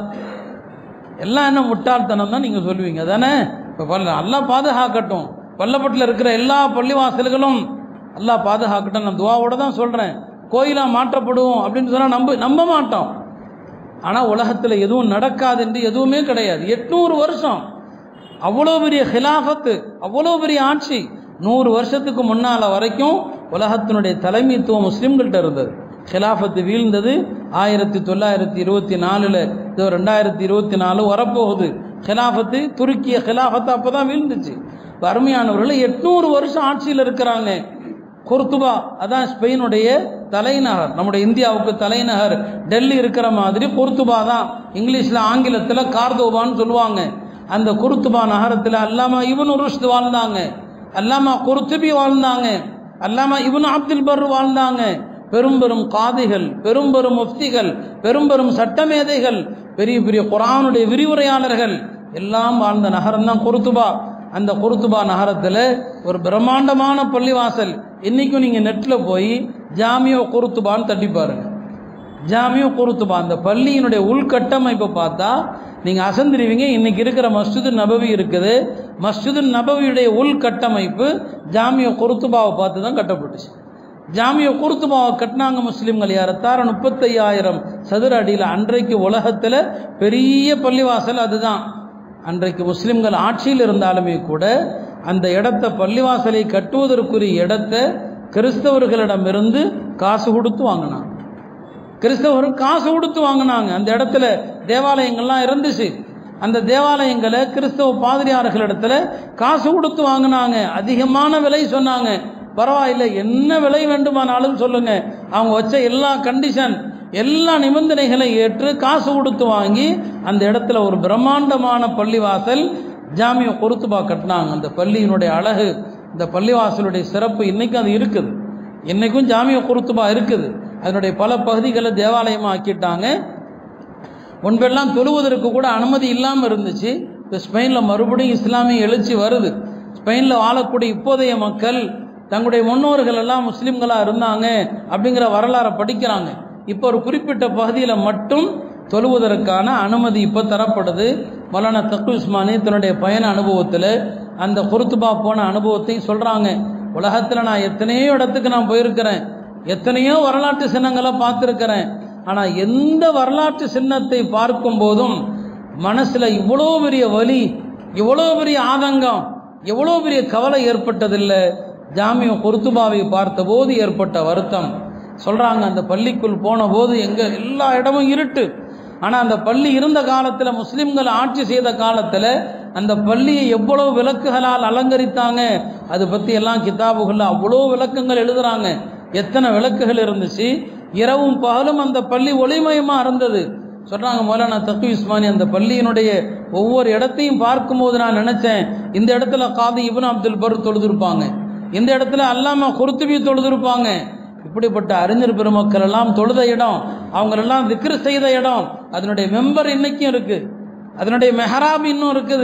எல்லாம் என்ன முட்டாள்தனம் தான் நீங்கள் சொல்லுவீங்க தானே இப்போ பல்ல எல்லாம் பாதுகாக்கட்டும் பள்ளப்பட்டில் இருக்கிற எல்லா பள்ளிவாசல்களும் எல்லாம் பாதுகாக்கட்டும் நான் துவாவோட தான் சொல்கிறேன் கோயிலாக மாற்றப்படும் அப்படின்னு சொன்னால் நம்ப நம்ப மாட்டோம் ஆனால் உலகத்தில் எதுவும் நடக்காது என்று எதுவுமே கிடையாது எட்நூறு வருஷம் அவ்வளோ பெரிய ஹிலாஃபத்து அவ்வளோ பெரிய ஆட்சி நூறு வருஷத்துக்கு முன்னால் வரைக்கும் உலகத்தினுடைய தலைமைத்துவம் முஸ்லீம்கள்ட்ட இருந்தது ஹிலாஃபத்து வீழ்ந்தது ஆயிரத்தி தொள்ளாயிரத்தி இருபத்தி நாலில் இதோ ரெண்டாயிரத்தி இருபத்தி நாலு வரப்போகுது ஹிலாஃபத்து துருக்கிய ஹிலாஃபத்து அப்போ தான் வீழ்ந்துச்சு அருமையானவர்கள் எட்நூறு வருஷம் ஆட்சியில் இருக்கிறாங்க குர்துபா அதான் ஸ்பெயினுடைய தலைநகர் நம்முடைய இந்தியாவுக்கு தலைநகர் டெல்லி இருக்கிற மாதிரி குர்துபா தான் இங்கிலீஷில் ஆங்கிலத்தில் கார்தோபான்னு சொல்லுவாங்க அந்த குர்துபா நகரத்தில் அல்லாமா இவனு ருஷ்து வாழ்ந்தாங்க அல்லாமா குர்துபி வாழ்ந்தாங்க அல்லாமா இவனு அப்துல் பர் வாழ்ந்தாங்க பெரும் பெரும் காதிகள் பெரும் பெரும் முஃப்திகள் பெரும் பெரும் சட்டமேதைகள் பெரிய பெரிய குரானுடைய விரிவுரையாளர்கள் எல்லாம் வாழ்ந்த நகரம் தான் குருத்துபா அந்த குருத்துபா நகரத்தில் ஒரு பிரம்மாண்டமான பள்ளிவாசல் இன்றைக்கும் நீங்கள் நெட்டில் போய் ஜாமியோ குருத்துபான்னு தட்டி பாருங்க ஜாமியோ குருத்துபா அந்த பள்ளியினுடைய உள்கட்டமைப்பை பார்த்தா நீங்கள் அசந்திருவீங்க இன்னைக்கு இருக்கிற மஸ்ஜிது நபவி இருக்குது மஸ்ஜிது நபவியுடைய உள்கட்டமைப்பு ஜாமியோ குருத்துபாவை பார்த்து தான் கட்டப்பட்டுச்சு ஜாமிய குருத்துபாவை கட்டினாங்க முஸ்லீம்கள் யாரத்தார முப்பத்தையாயிரம் சதுர அடியில் அன்றைக்கு உலகத்தில் பெரிய பள்ளிவாசல் அதுதான் அன்றைக்கு முஸ்லிம்கள் ஆட்சியில் இருந்தாலுமே கூட அந்த இடத்த பள்ளிவாசலை கட்டுவதற்குரிய இடத்த கிறிஸ்தவர்களிடமிருந்து காசு கொடுத்து வாங்கினாங்க கிறிஸ்தவர் காசு கொடுத்து வாங்கினாங்க அந்த இடத்துல தேவாலயங்கள்லாம் இருந்துச்சு அந்த தேவாலயங்களை கிறிஸ்தவ பாதிரியார்களிடத்துல காசு கொடுத்து வாங்கினாங்க அதிகமான விலை சொன்னாங்க பரவாயில்லை என்ன விலை வேண்டுமானாலும் சொல்லுங்க அவங்க வச்ச எல்லா கண்டிஷன் எல்லா நிபந்தனைகளை ஏற்று காசு கொடுத்து வாங்கி அந்த இடத்துல ஒரு பிரம்மாண்டமான பள்ளிவாசல் ஜாமிய பொருத்துபா கட்டினாங்க அந்த பள்ளியினுடைய அழகு இந்த பள்ளிவாசலுடைய சிறப்பு இன்னைக்கும் அது இருக்குது இன்னைக்கும் ஜாமிய குருத்துபா இருக்குது அதனுடைய பல பகுதிகளை தேவாலயமாக ஆக்கிட்டாங்க முன்பெல்லாம் தொழுவதற்கு கூட அனுமதி இல்லாமல் இருந்துச்சு இப்போ ஸ்பெயினில் மறுபடியும் இஸ்லாமிய எழுச்சி வருது ஸ்பெயினில் வாழக்கூடிய இப்போதைய மக்கள் தங்களுடைய முன்னோர்கள் எல்லாம் முஸ்லீம்களாக இருந்தாங்க அப்படிங்கிற வரலாறை படிக்கிறாங்க இப்போ ஒரு குறிப்பிட்ட பகுதியில் மட்டும் தொழுவதற்கான அனுமதி இப்போ தரப்படுது மௌலானா தக்கு உஸ்மானி தன்னுடைய பயண அனுபவத்தில் அந்த குருத்துபா போன அனுபவத்தையும் சொல்கிறாங்க உலகத்தில் நான் எத்தனையோ இடத்துக்கு நான் போயிருக்கிறேன் எத்தனையோ வரலாற்று சின்னங்களை பார்த்துருக்கிறேன் ஆனால் எந்த வரலாற்று சின்னத்தை பார்க்கும் போதும் மனசில் இவ்வளோ பெரிய வலி இவ்வளோ பெரிய ஆதங்கம் எவ்வளோ பெரிய கவலை ஏற்பட்டதில்லை ஜாமிய குருத்துபாவை பார்த்தபோது ஏற்பட்ட வருத்தம் சொல்கிறாங்க அந்த பள்ளிக்குள் போன போது எங்கே எல்லா இடமும் இருட்டு ஆனால் அந்த பள்ளி இருந்த காலத்தில் முஸ்லீம்கள் ஆட்சி செய்த காலத்தில் அந்த பள்ளியை எவ்வளோ விளக்குகளால் அலங்கரித்தாங்க அது பற்றி எல்லாம் கிதாபுகளில் அவ்வளோ விளக்கங்கள் எழுதுகிறாங்க எத்தனை விளக்குகள் இருந்துச்சு இரவும் பகலும் அந்த பள்ளி ஒளிமயமாக இருந்தது சொல்கிறாங்க மௌலானா தக்கு உஸ்மானி அந்த பள்ளியினுடைய ஒவ்வொரு இடத்தையும் பார்க்கும்போது நான் நினச்சேன் இந்த இடத்துல காதி இப்னு அப்துல் பர் தொழுதுருப்பாங்க இந்த இடத்துல அல்லாம குருத்துபி தொழுதுருப்பாங்க இப்படிப்பட்ட அறிஞர் பெருமக்கள் எல்லாம் தொழுத இடம் அவங்களெல்லாம் திக்ரு செய்த இடம் அதனுடைய மெம்பர் இன்னைக்கும் இருக்கு அதனுடைய மெஹராப் இன்னும் இருக்குது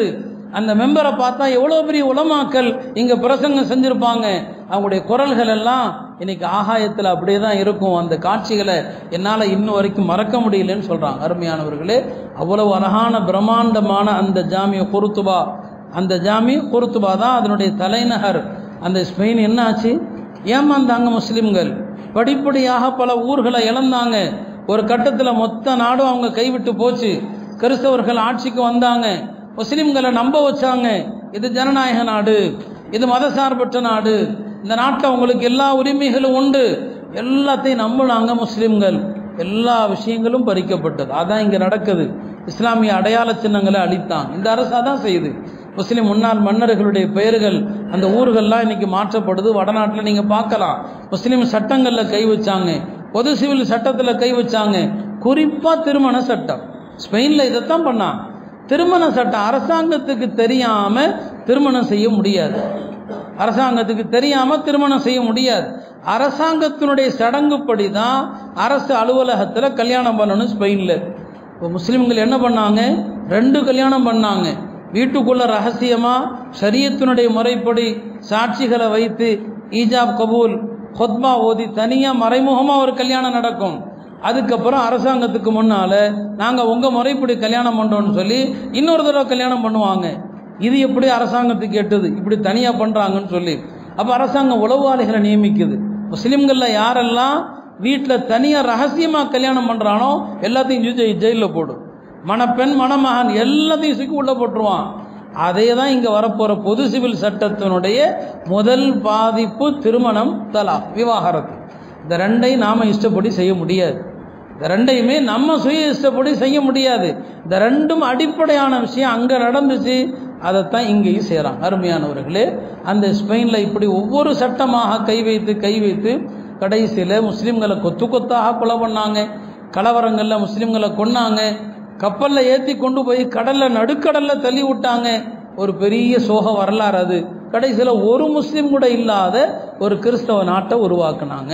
அந்த மெம்பரை பார்த்தா எவ்வளோ பெரிய உலமாக்கல் இங்கே பிரசங்கம் செஞ்சுருப்பாங்க அவங்களுடைய குரல்கள் எல்லாம் இன்னைக்கு ஆகாயத்தில் அப்படியே தான் இருக்கும் அந்த காட்சிகளை என்னால் இன்னும் வரைக்கும் மறக்க முடியலன்னு சொல்கிறாங்க அருமையானவர்களே அவ்வளவு அழகான பிரம்மாண்டமான அந்த ஜாமிய குருத்துபா அந்த ஜாமி குருத்துபா தான் அதனுடைய தலைநகர் அந்த ஸ்பெயின் என்ன ஆச்சு ஏமாந்தாங்க முஸ்லிம்கள் படிப்படியாக பல ஊர்களை இழந்தாங்க ஒரு கட்டத்தில் மொத்த நாடும் அவங்க கைவிட்டு போச்சு கிறிஸ்தவர்கள் ஆட்சிக்கு வந்தாங்க முஸ்லிம்களை நம்ப வச்சாங்க இது ஜனநாயக நாடு இது மதசார்பற்ற நாடு இந்த நாட்டில் உங்களுக்கு எல்லா உரிமைகளும் உண்டு எல்லாத்தையும் நம்பினாங்க முஸ்லிம்கள் எல்லா விஷயங்களும் பறிக்கப்பட்டது அதான் இங்கே நடக்குது இஸ்லாமிய அடையாள சின்னங்களை அழித்தான் இந்த அரசு அதான் செய்யுது முஸ்லிம் முன்னாள் மன்னர்களுடைய பெயர்கள் அந்த ஊர்கள்லாம் இன்னைக்கு மாற்றப்படுது வடநாட்டில் நீங்கள் பார்க்கலாம் முஸ்லீம் சட்டங்களில் கை வச்சாங்க பொது சிவில் சட்டத்தில் கை வச்சாங்க குறிப்பாக திருமண சட்டம் ஸ்பெயினில் இதைத்தான் பண்ணான் திருமண சட்டம் அரசாங்கத்துக்கு தெரியாமல் திருமணம் செய்ய முடியாது அரசாங்கத்துக்கு தெரியாமல் திருமணம் செய்ய முடியாது அரசாங்கத்தினுடைய சடங்குப்படி தான் அரசு அலுவலகத்தில் கல்யாணம் பண்ணணும் ஸ்பெயினில் இப்போ முஸ்லீம்கள் என்ன பண்ணாங்க ரெண்டு கல்யாணம் பண்ணாங்க வீட்டுக்குள்ள ரகசியமாக ஷரியத்தினுடைய முறைப்படி சாட்சிகளை வைத்து ஈஜாப் கபூல் ஹொத்மா ஓதி தனியாக மறைமுகமாக ஒரு கல்யாணம் நடக்கும் அதுக்கப்புறம் அரசாங்கத்துக்கு முன்னால் நாங்கள் உங்கள் முறைப்படி கல்யாணம் பண்ணுறோன்னு சொல்லி இன்னொரு தடவை கல்யாணம் பண்ணுவாங்க இது எப்படி அரசாங்கத்துக்கு எட்டுது இப்படி தனியாக பண்ணுறாங்கன்னு சொல்லி அப்போ அரசாங்கம் உளவாளிகளை நியமிக்குது முஸ்லீம்களில் யாரெல்லாம் வீட்டில் தனியாக ரகசியமாக கல்யாணம் பண்ணுறானோ எல்லாத்தையும் ஜெய் ஜெயிலில் போடும் மணப்பெண் மணமகன் எல்லாத்தையும் சுக்கி உள்ளே போட்டுருவான் அதே தான் இங்கே வரப்போகிற பொது சிவில் சட்டத்தினுடைய முதல் பாதிப்பு திருமணம் தலா விவாகரத்து இந்த ரெண்டையும் நாம் இஷ்டப்படி செய்ய முடியாது இந்த ரெண்டையுமே நம்ம சுய இஷ்டப்படி செய்ய முடியாது இந்த ரெண்டும் அடிப்படையான விஷயம் அங்கே நடந்துச்சு அதைத்தான் இங்கேயும் செய்கிறாங்க அருமையானவர்களே அந்த ஸ்பெயினில் இப்படி ஒவ்வொரு சட்டமாக கை வைத்து கை வைத்து கடைசியில் முஸ்லீம்களை கொத்து கொத்தாக கொலை பண்ணாங்க கலவரங்களில் முஸ்லீம்களை கொன்னாங்க கப்பலில் ஏற்றி கொண்டு போய் கடலில் நடுக்கடலில் தள்ளி விட்டாங்க ஒரு பெரிய சோக வரலாறு அது கடைசியில் ஒரு முஸ்லீம் கூட இல்லாத ஒரு கிறிஸ்தவ நாட்டை உருவாக்குனாங்க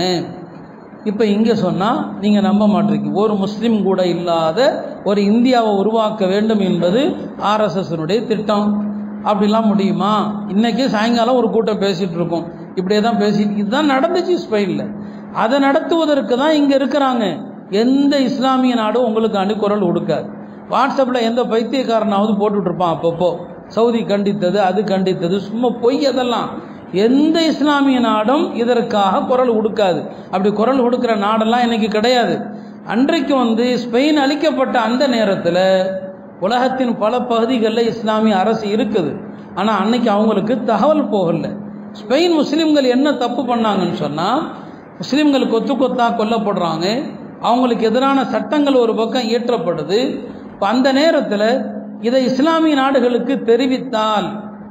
இப்போ இங்கே சொன்னால் நீங்கள் நம்ப மாட்டீங்க ஒரு முஸ்லீம் கூட இல்லாத ஒரு இந்தியாவை உருவாக்க வேண்டும் என்பது ஆர்எஸ்எஸ்னுடைய திட்டம் அப்படிலாம் முடியுமா இன்றைக்கி சாயங்காலம் ஒரு கூட்டம் பேசிகிட்டு இருக்கோம் இப்படியே தான் பேசிட்டு இதுதான் நடந்துச்சு ஸ்பெயினில் அதை நடத்துவதற்கு தான் இங்கே இருக்கிறாங்க எந்த இஸ்லாமிய நாடும் உங்களுக்கு அணுக்குரல் கொடுக்காது வாட்ஸ்அப்பில் எந்த பைத்தியக்காரனாவது போட்டுட்டு இருப்பான் அப்பப்போ சவுதி கண்டித்தது அது கண்டித்தது சும்மா பொய் அதெல்லாம் எந்த இஸ்லாமிய நாடும் இதற்காக குரல் கொடுக்காது அப்படி குரல் கொடுக்குற நாடெல்லாம் இன்னைக்கு கிடையாது அன்றைக்கு வந்து ஸ்பெயின் அளிக்கப்பட்ட அந்த நேரத்தில் உலகத்தின் பல பகுதிகளில் இஸ்லாமிய அரசு இருக்குது ஆனால் அன்னைக்கு அவங்களுக்கு தகவல் போகல ஸ்பெயின் முஸ்லீம்கள் என்ன தப்பு பண்ணாங்கன்னு சொன்னால் முஸ்லீம்கள் கொத்து கொத்தாக கொல்லப்படுறாங்க அவங்களுக்கு எதிரான சட்டங்கள் ஒரு பக்கம் இயற்றப்படுது இப்போ அந்த நேரத்தில் இதை இஸ்லாமிய நாடுகளுக்கு தெரிவித்தால்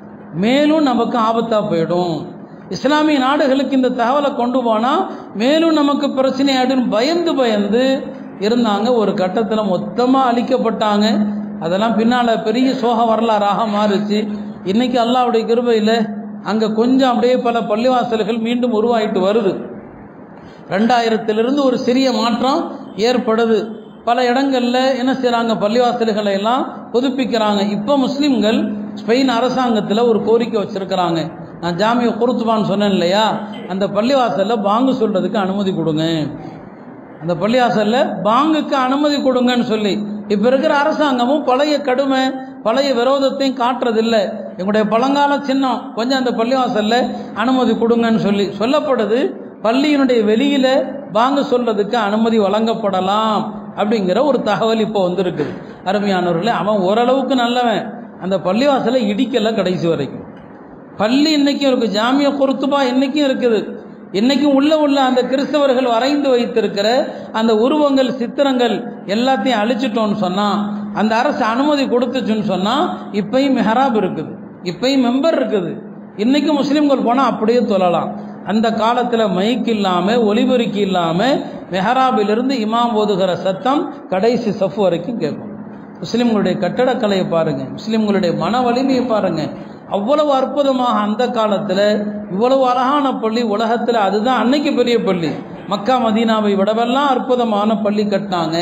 மேலும் நமக்கு ஆபத்தாக போயிடும் இஸ்லாமிய நாடுகளுக்கு இந்த தகவலை கொண்டு போனால் மேலும் நமக்கு பிரச்சனை ஆயிடும் பயந்து பயந்து இருந்தாங்க ஒரு கட்டத்தில் மொத்தமாக அழிக்கப்பட்டாங்க அதெல்லாம் பின்னால் பெரிய சோக வரலாறாக மாறுச்சு இன்னைக்கு அல்லாவுடைய கிருபையில் அங்கே கொஞ்சம் அப்படியே பல பள்ளிவாசல்கள் மீண்டும் உருவாயிட்டு வருது ரெண்டாயிரத்திலிருந்து ஒரு சிறிய மாற்றம் ஏற்படுது பல இடங்களில் என்ன செய்கிறாங்க பள்ளிவாசல்களை எல்லாம் புதுப்பிக்கிறாங்க இப்போ முஸ்லீம்கள் ஸ்பெயின் அரசாங்கத்தில் ஒரு கோரிக்கை வச்சுருக்கிறாங்க நான் ஜாமிய குருத்துவான்னு சொன்னேன் இல்லையா அந்த பள்ளிவாசலில் பாங்கு சொல்கிறதுக்கு அனுமதி கொடுங்க அந்த பள்ளிவாசலில் பாங்குக்கு அனுமதி கொடுங்கன்னு சொல்லி இப்போ இருக்கிற அரசாங்கமும் பழைய கடுமை பழைய விரோதத்தையும் காட்டுறதில்லை எங்களுடைய பழங்கால சின்னம் கொஞ்சம் அந்த பள்ளிவாசலில் அனுமதி கொடுங்கன்னு சொல்லி சொல்லப்படுது பள்ளியினுடைய வெளியில் வாங்க சொல்றதுக்கு அனுமதி வழங்கப்படலாம் அப்படிங்கிற ஒரு தகவல் இப்போ வந்திருக்குது அருமையானவர்களே அவன் ஓரளவுக்கு நல்லவன் அந்த பள்ளிவாசலை இடிக்கல கடைசி வரைக்கும் பள்ளி இன்னைக்கும் இருக்கு ஜாமிய குருத்துபா இன்னைக்கும் இருக்குது இன்னைக்கும் உள்ள உள்ள அந்த கிறிஸ்தவர்கள் வரைந்து வைத்திருக்கிற அந்த உருவங்கள் சித்திரங்கள் எல்லாத்தையும் அழிச்சிட்டோம்னு சொன்னா அந்த அரசு அனுமதி கொடுத்துச்சுன்னு சொன்னா இப்பயும் மெஹராப் இருக்குது இப்பயும் மெம்பர் இருக்குது இன்னைக்கும் முஸ்லீம்கள் போனால் அப்படியே தொழலாம் அந்த காலத்தில் மைக் இல்லாமல் ஒலிபெருக்கி இல்லாமல் மெஹராபிலிருந்து இமாம் ஓதுகிற சத்தம் கடைசி சஃப் வரைக்கும் கேட்கும் முஸ்லீம்களுடைய கட்டடக்கலையை பாருங்கள் முஸ்லீம்களுடைய மன வலிமையை பாருங்கள் அவ்வளவு அற்புதமாக அந்த காலத்தில் இவ்வளவு அழகான பள்ளி உலகத்தில் அதுதான் அன்னைக்கு பெரிய பள்ளி மக்கா மதீனாவை விடவெல்லாம் அற்புதமான பள்ளி கட்டினாங்க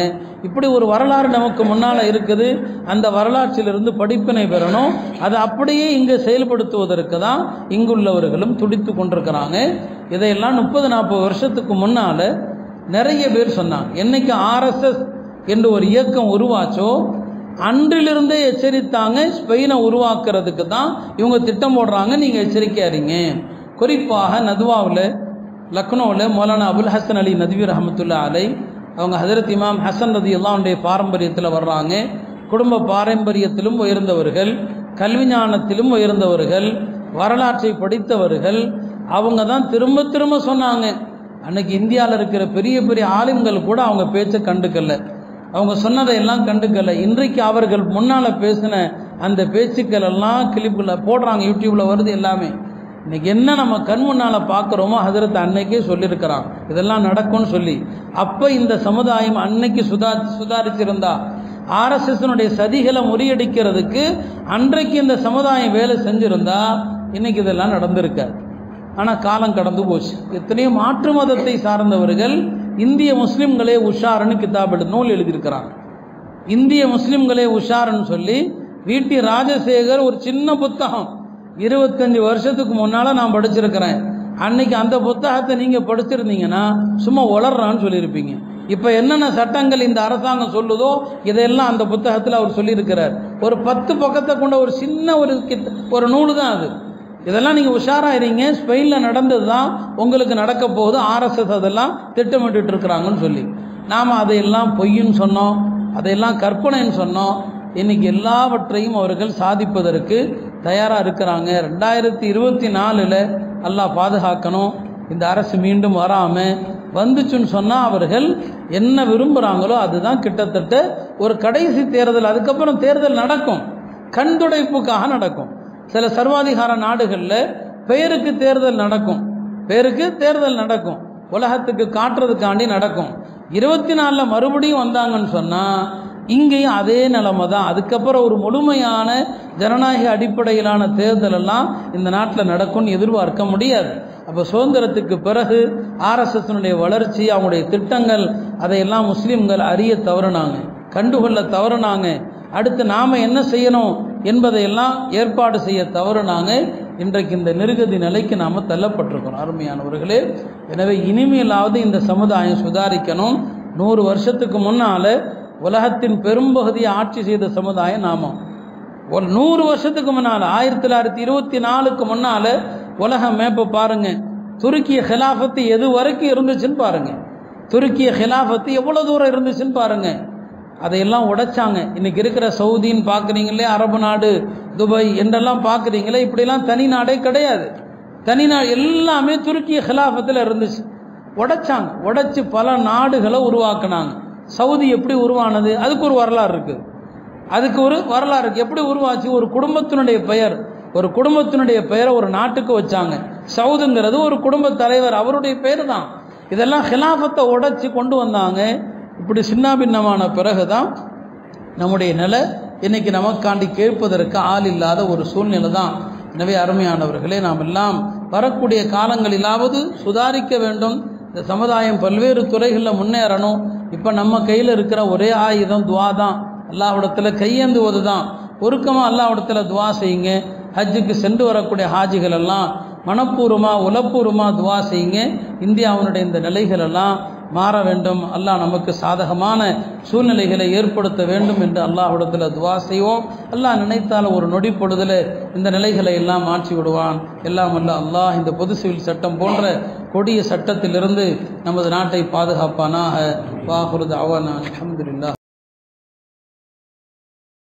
இப்படி ஒரு வரலாறு நமக்கு முன்னால் இருக்குது அந்த வரலாற்றிலிருந்து படிப்பினை பெறணும் அதை அப்படியே இங்கே செயல்படுத்துவதற்கு தான் இங்குள்ளவர்களும் துடித்து கொண்டிருக்கிறாங்க இதையெல்லாம் முப்பது நாற்பது வருஷத்துக்கு முன்னால் நிறைய பேர் சொன்னாங்க என்னைக்கு ஆர்எஸ்எஸ் என்று ஒரு இயக்கம் உருவாச்சோ அன்றிலிருந்தே எச்சரித்தாங்க ஸ்பெயினை உருவாக்குறதுக்கு தான் இவங்க திட்டம் போடுறாங்க நீங்கள் எச்சரிக்கையா இருங்க குறிப்பாக நதுவாவில் லக்னோவில் மௌலானா அபுல் ஹசன் அலி நதுவீர் ரஹமத்துல்லா அலை அவங்க ஹஜரத் இமாம் ஹசன் ரதி அல்லாவுடைய பாரம்பரியத்தில் வர்றாங்க குடும்ப பாரம்பரியத்திலும் உயர்ந்தவர்கள் கல்வி ஞானத்திலும் உயர்ந்தவர்கள் வரலாற்றை படித்தவர்கள் அவங்க தான் திரும்ப திரும்ப சொன்னாங்க அன்னைக்கு இந்தியாவில் இருக்கிற பெரிய பெரிய ஆளுங்கள் கூட அவங்க பேச்சை கண்டுக்கல அவங்க சொன்னதை எல்லாம் கண்டுக்கல இன்றைக்கு அவர்கள் முன்னால் பேசின அந்த பேச்சுக்கள் எல்லாம் கிளிப்பில் போடுறாங்க யூடியூப்பில் வருது எல்லாமே இன்னைக்கு என்ன நம்ம கண் முன்னால் பார்க்குறோமோ ஹதரத் அன்னைக்கே சொல்லியிருக்கிறான் இதெல்லாம் நடக்கும்னு சொல்லி அப்போ இந்த சமுதாயம் அன்னைக்கு சுதா சுதாரிச்சிருந்தா ஆர்எஸ்எஸ்னுடைய சதிகளை முறியடிக்கிறதுக்கு அன்றைக்கு இந்த சமுதாயம் வேலை செஞ்சிருந்தா இன்னைக்கு இதெல்லாம் நடந்திருக்காது ஆனால் காலம் கடந்து போச்சு எத்தனையோ மாற்று மதத்தை சார்ந்தவர்கள் இந்திய முஸ்லிம்களே உஷாருன்னு கிதாப் எழுதி நூல் எழுதியிருக்கிறாங்க இந்திய முஸ்லிம்களே உஷாருன்னு சொல்லி வீட்டி ராஜசேகர் ஒரு சின்ன புத்தகம் இருபத்தஞ்சு வருஷத்துக்கு முன்னால் நான் படிச்சிருக்கிறேன் அன்னைக்கு அந்த புத்தகத்தை நீங்கள் படிச்சிருந்தீங்கன்னா சும்மா உளர்றான்னு சொல்லியிருப்பீங்க இப்போ என்னென்ன சட்டங்கள் இந்த அரசாங்கம் சொல்லுதோ இதையெல்லாம் அந்த புத்தகத்தில் அவர் சொல்லியிருக்கிறார் ஒரு பத்து பக்கத்தை கொண்ட ஒரு சின்ன ஒரு கித் ஒரு நூல் தான் அது இதெல்லாம் நீங்கள் உஷாராக இருங்க ஸ்பெயினில் நடந்தது தான் உங்களுக்கு நடக்க போகுது ஆர்எஸ்எஸ் அதெல்லாம் திட்டமிட்டு இருக்கிறாங்கன்னு சொல்லி நாம் அதையெல்லாம் பொய்ன்னு சொன்னோம் அதையெல்லாம் கற்பனைன்னு சொன்னோம் இன்னைக்கு எல்லாவற்றையும் அவர்கள் சாதிப்பதற்கு தயாராக இருக்கிறாங்க ரெண்டாயிரத்தி இருபத்தி நாலில் அல்லாஹ் பாதுகாக்கணும் இந்த அரசு மீண்டும் வராமல் வந்துச்சுன்னு சொன்னால் அவர்கள் என்ன விரும்புகிறாங்களோ அதுதான் கிட்டத்தட்ட ஒரு கடைசி தேர்தல் அதுக்கப்புறம் தேர்தல் நடக்கும் கண்துடைப்புக்காக நடக்கும் சில சர்வாதிகார நாடுகளில் பெயருக்கு தேர்தல் நடக்கும் பேருக்கு தேர்தல் நடக்கும் உலகத்துக்கு காட்டுறதுக்காண்டி நடக்கும் இருபத்தி நாலில் மறுபடியும் வந்தாங்கன்னு சொன்னால் இங்கேயும் அதே நிலைமை தான் அதுக்கப்புறம் ஒரு முழுமையான ஜனநாயக அடிப்படையிலான தேர்தல் எல்லாம் இந்த நாட்டில் நடக்கும்னு எதிர்பார்க்க முடியாது அப்போ சுதந்திரத்துக்கு பிறகு ஆர்எஸ்எஸ்னுடைய வளர்ச்சி அவங்களுடைய திட்டங்கள் அதையெல்லாம் முஸ்லீம்கள் அறிய தவறுனாங்க கண்டுகொள்ள தவறுனாங்க அடுத்து நாம் என்ன செய்யணும் என்பதையெல்லாம் ஏற்பாடு செய்ய தவறுனாங்க இன்றைக்கு இந்த நிருகதி நிலைக்கு நாம் தள்ளப்பட்டிருக்கிறோம் அருமையானவர்களே எனவே இனிமேலாவது இந்த சமுதாயம் சுதாரிக்கணும் நூறு வருஷத்துக்கு முன்னால் உலகத்தின் பெரும்பகுதியை ஆட்சி செய்த சமுதாயம் நாம ஒரு நூறு வருஷத்துக்கு முன்னால் ஆயிரத்தி தொள்ளாயிரத்தி இருபத்தி நாலுக்கு முன்னால் உலக மேப்பை பாருங்க துருக்கிய ஹிலாஃபத்து எது வரைக்கும் இருந்துச்சுன்னு பாருங்க துருக்கிய ஹிலாஃபத்து எவ்வளோ தூரம் இருந்துச்சுன்னு பாருங்க அதையெல்லாம் உடைச்சாங்க இன்னைக்கு இருக்கிற சவுதின்னு பார்க்குறீங்களே அரபு நாடு துபாய் என்றெல்லாம் பார்க்குறீங்களே இப்படிலாம் தனி நாடே கிடையாது தனி நாடு எல்லாமே துருக்கிய ஹிலாஃபத்தில் இருந்துச்சு உடைச்சாங்க உடைச்சு பல நாடுகளை உருவாக்குனாங்க சவுதி எப்படி உருவானது அதுக்கு ஒரு வரலாறு இருக்குது அதுக்கு ஒரு வரலாறு இருக்குது எப்படி உருவாச்சு ஒரு குடும்பத்தினுடைய பெயர் ஒரு குடும்பத்தினுடைய பெயரை ஒரு நாட்டுக்கு வச்சாங்க சவுதுங்கிறது ஒரு குடும்ப தலைவர் அவருடைய பெயர் தான் இதெல்லாம் ஹிலாஃபத்தை உடைச்சி கொண்டு வந்தாங்க இப்படி சின்னாபின்னமான பிறகுதான் நம்முடைய நிலை இன்னைக்கு நமக்காண்டி கேட்பதற்கு ஆள் இல்லாத ஒரு சூழ்நிலை தான் எனவே அருமையானவர்களே நாம் எல்லாம் வரக்கூடிய காலங்களிலாவது சுதாரிக்க வேண்டும் இந்த சமுதாயம் பல்வேறு துறைகளில் முன்னேறணும் இப்போ நம்ம கையில் இருக்கிற ஒரே ஆயுதம் துவா தான் அல்லாஹ்விடத்தில் கையேந்துவது தான் ஒருக்கமாக அல்லாஹ்விடத்தில் துவா செய்யுங்க ஹஜ்ஜுக்கு சென்று வரக்கூடிய ஹாஜிகள் எல்லாம் மனப்பூர்வமாக உலப்பூர்வமாக துவா செய்யுங்க இந்தியாவினுடைய இந்த நிலைகள் எல்லாம் மாற வேண்டும் அல்லாஹ் நமக்கு சாதகமான சூழ்நிலைகளை ஏற்படுத்த வேண்டும் என்று அல்லாஹ்விடத்தில் துவா செய்வோம் அல்லாஹ் நினைத்தால் ஒரு நொடி பொழுதில் இந்த நிலைகளை எல்லாம் மாற்றி விடுவான் எல்லாம் அல்ல அல்லாஹ் இந்த பொது சிவில் சட்டம் போன்ற கொடிய சட்டத்திலிருந்து நமது நாட்டை பாதுகாப்பானாக வாகுருது அவன் அலமதுல்லா